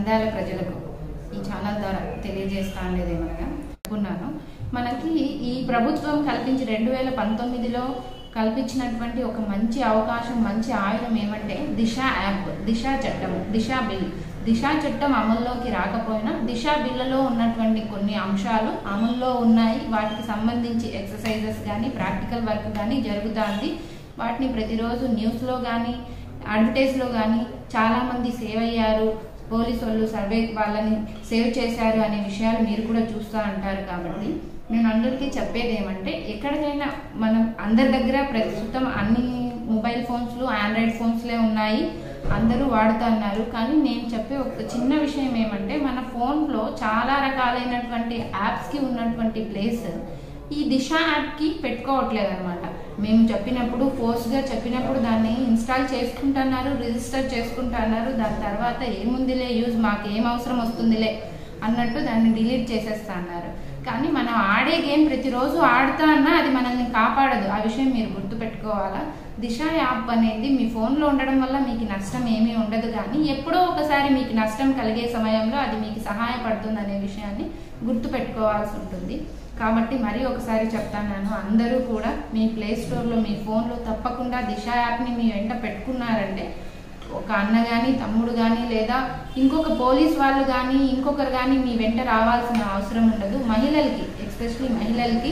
నంద్యాల ప్రజలకు ఈ ఛానల్ ద్వారా తెలియజేస్తా అనేది ఏమనగా అనుకున్నాను మనకి ఈ ప్రభుత్వం కల్పించి రెండు వేల పంతొమ్మిదిలో కల్పించినటువంటి ఒక మంచి అవకాశం మంచి ఆయుధం ఏమంటే దిశ యాప్ దిశ చట్టం దిశ బిల్ దిశ చట్టం అమల్లోకి రాకపోయినా దిశ బిల్లలో ఉన్నటువంటి కొన్ని అంశాలు అమల్లో ఉన్నాయి వాటికి సంబంధించి ఎక్సర్సైజెస్ కానీ ప్రాక్టికల్ వర్క్ కానీ జరుగుతుంది వాటిని ప్రతిరోజు న్యూస్లో కానీ అడ్వర్టైజ్లో కానీ చాలామంది సేవ్ అయ్యారు పోలీసు వాళ్ళు సర్వే వాళ్ళని సేవ్ చేశారు అనే విషయాలు మీరు కూడా చూస్తూ అంటారు కాబట్టి నేను అందరికీ చెప్పేది ఏమంటే ఎక్కడికైనా మనం అందరి దగ్గర ప్రస్తుతం అన్ని మొబైల్ ఫోన్స్లు ఆండ్రాయిడ్ ఫోన్స్లే ఉన్నాయి అందరూ వాడుతున్నారు కానీ నేను చెప్పే ఒక చిన్న విషయం ఏమంటే మన ఫోన్లో చాలా రకాలైనటువంటి యాప్స్కి ఉన్నటువంటి ప్లేస్ ఈ దిశ యాప్కి పెట్టుకోవట్లేదు అనమాట మేము చెప్పినప్పుడు ఫోర్స్గా చెప్పినప్పుడు దాన్ని ఇన్స్టాల్ చేసుకుంటున్నారు రిజిస్టర్ చేసుకుంటున్నారు దాని తర్వాత ఏముందిలే యూజ్ మాకు ఏం అవసరం వస్తుందిలే అన్నట్టు దాన్ని డిలీట్ చేసేస్తా అన్నారు కానీ మనం ఆడే గేమ్ ప్రతిరోజు ఆడుతా అన్నా అది మనల్ని కాపాడదు ఆ విషయం మీరు గుర్తుపెట్టుకోవాలా దిశ యాప్ అనేది మీ ఫోన్లో ఉండడం వల్ల మీకు నష్టం ఏమీ ఉండదు కానీ ఎప్పుడో ఒకసారి మీకు నష్టం కలిగే సమయంలో అది మీకు సహాయపడుతుంది అనే విషయాన్ని గుర్తుపెట్టుకోవాల్సి ఉంటుంది కాబట్టి మరీ ఒకసారి చెప్తాను అందరూ కూడా మీ ప్లే స్టోర్లో మీ ఫోన్లో తప్పకుండా దిశ యాప్ని మీ వెంట పెట్టుకున్నారంటే ఒక అన్న కానీ తమ్ముడు కానీ లేదా ఇంకొక పోలీస్ వాళ్ళు కానీ ఇంకొకరు కానీ మీ వెంట రావాల్సిన అవసరం ఉండదు మహిళలకి ఎస్పెషలీ మహిళలకి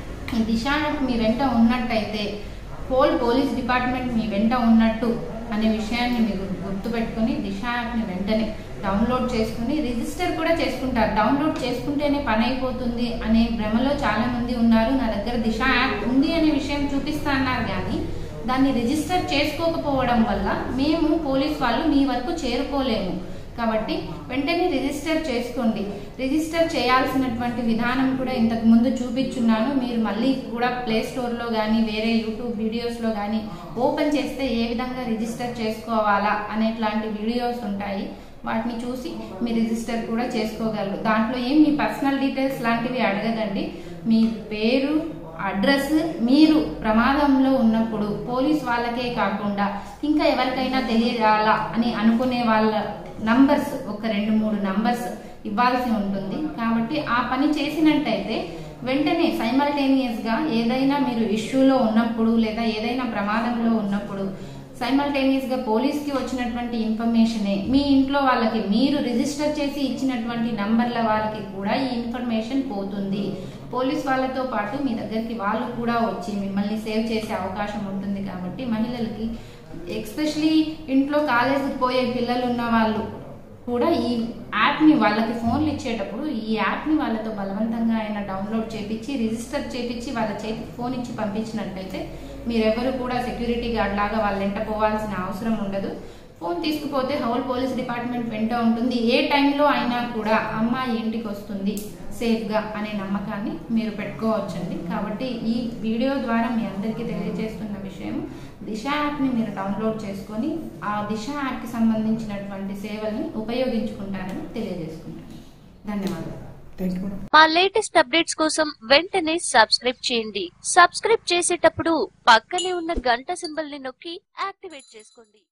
ఈ దిశ యాప్ మీ వెంట ఉన్నట్టయితే హోల్ పోలీస్ డిపార్ట్మెంట్ మీ వెంట ఉన్నట్టు అనే విషయాన్ని మీరు గుర్తుపెట్టుకుని దిశ యాప్ని వెంటనే డౌన్లోడ్ చేసుకుని రిజిస్టర్ కూడా చేసుకుంటారు డౌన్లోడ్ చేసుకుంటేనే పని అయిపోతుంది అనే భ్రమలో చాలా మంది ఉన్నారు నా దగ్గర దిశ యాప్ ఉంది అనే విషయం చూపిస్తా అన్నారు కానీ దాన్ని రిజిస్టర్ చేసుకోకపోవడం వల్ల మేము పోలీస్ వాళ్ళు మీ వరకు చేరుకోలేము కాబట్టి వెంటనే రిజిస్టర్ చేసుకోండి రిజిస్టర్ చేయాల్సినటువంటి విధానం కూడా ఇంతకు ముందు చూపించున్నాను మీరు మళ్ళీ కూడా ప్లే స్టోర్లో కానీ వేరే యూట్యూబ్ వీడియోస్లో కానీ ఓపెన్ చేస్తే ఏ విధంగా రిజిస్టర్ చేసుకోవాలా అనేట్లాంటి వీడియోస్ ఉంటాయి వాటిని చూసి మీ రిజిస్టర్ కూడా చేసుకోగలరు దాంట్లో ఏం మీ పర్సనల్ డీటెయిల్స్ లాంటివి అడగదండి మీ పేరు అడ్రస్ మీరు ప్రమాదంలో ఉన్నప్పుడు పోలీస్ వాళ్ళకే కాకుండా ఇంకా ఎవరికైనా తెలియాలా అని అనుకునే వాళ్ళ నంబర్స్ ఒక రెండు మూడు నంబర్స్ ఇవ్వాల్సి ఉంటుంది కాబట్టి ఆ పని చేసినట్టయితే వెంటనే సైమల్టేనియస్ గా ఏదైనా మీరు ఇష్యూలో ఉన్నప్పుడు లేదా ఏదైనా ప్రమాదంలో ఉన్నప్పుడు సైమల్టేనియస్ గా పోలీస్ కి వచ్చినటువంటి ఇన్ఫర్మేషనే మీ ఇంట్లో వాళ్ళకి మీరు రిజిస్టర్ చేసి ఇచ్చినటువంటి నంబర్ల వాళ్ళకి కూడా ఈ ఇన్ఫర్మేషన్ పోతుంది పోలీస్ వాళ్ళతో పాటు మీ దగ్గరికి వాళ్ళు కూడా వచ్చి మిమ్మల్ని సేవ్ చేసే అవకాశం ఉంటుంది కాబట్టి మహిళలకి ఎస్పెషలీ ఇంట్లో కాలేజీకి పోయే పిల్లలు ఉన్న వాళ్ళు కూడా ఈ యాప్ని వాళ్ళకి ఫోన్లు ఇచ్చేటప్పుడు ఈ యాప్ని వాళ్ళతో బలవంతంగా అయినా డౌన్లోడ్ చేపించి రిజిస్టర్ చేపించి వాళ్ళ చేతికి ఫోన్ ఇచ్చి పంపించినట్టయితే మీరెవరు కూడా సెక్యూరిటీ గార్డ్ లాగా వాళ్ళ వెంట పోవాల్సిన అవసరం ఉండదు ఫోన్ తీసుకుపోతే హోల్ పోలీస్ డిపార్ట్మెంట్ వెంట ఉంటుంది ఏ టైంలో అయినా కూడా అమ్మాయి ఇంటికి వస్తుంది సేఫ్గా అనే నమ్మకాన్ని మీరు పెట్టుకోవచ్చండి కాబట్టి ఈ వీడియో ద్వారా మీ అందరికీ తెలియజేస్తున్న విషయం దిశ యాప్ని మీరు డౌన్లోడ్ చేసుకొని ఆ దిశ యాప్కి సంబంధించినటువంటి సేవల్ని ఉపయోగించుకుంటారని తెలియజేసుకుంటాను ధన్యవాదాలు థ్యాంక్ యూ మేడం మా లేటెస్ట్ అప్డేట్స్ కోసం వెంటనే సబ్స్క్రైబ్ చేయండి సబ్స్క్రైబ్ చేసేటప్పుడు పక్కనే ఉన్న గంట సింబల్ ని నొక్కి యాక్టివేట్ చేసుకోండి